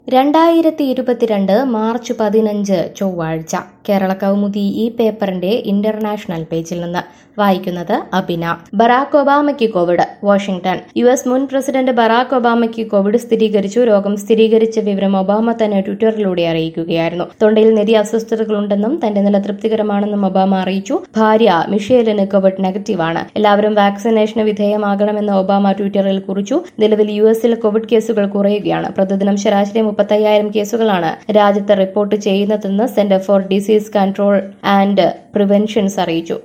രണ്ടായിരത്തി ഇരുപത്തിരണ്ട് മാർച്ച് പതിനഞ്ച് ചൊവ്വാഴ്ച കേരള കൗമുദി ഈ പേപ്പറിന്റെ ഇന്റർനാഷണൽ പേജിൽ നിന്ന് വായിക്കുന്നത് അബിന ബറാക്ക് ഒബാമയ്ക്ക് കോവിഡ് വാഷിംഗ്ടൺ യു എസ് മുൻ പ്രസിഡന്റ് ബറാക്ക് ഒബാമയ്ക്ക് കോവിഡ് സ്ഥിരീകരിച്ചു രോഗം സ്ഥിരീകരിച്ച വിവരം ഒബാമ തന്നെ ട്വിറ്ററിലൂടെ അറിയിക്കുകയായിരുന്നു തൊണ്ടയിൽ നിരവധി അസ്വസ്ഥതകളുണ്ടെന്നും തന്റെ നില തൃപ്തികരമാണെന്നും ഒബാമ അറിയിച്ചു ഭാര്യ മിഷേലിന് കോവിഡ് നെഗറ്റീവാണ് എല്ലാവരും വാക്സിനേഷന് വിധേയമാകണമെന്ന് ഒബാമ ട്വിറ്ററിൽ കുറിച്ചു നിലവിൽ യു എസിൽ കോവിഡ് കേസുകൾ കുറയുകയാണ് പ്രതിദിനം ശരാശരി മുപ്പത്തയ്യായിരം കേസുകളാണ് രാജ്യത്ത് റിപ്പോർട്ട് ചെയ്യുന്നതെന്ന് centre for disease control and preventions അറിയിച്ചു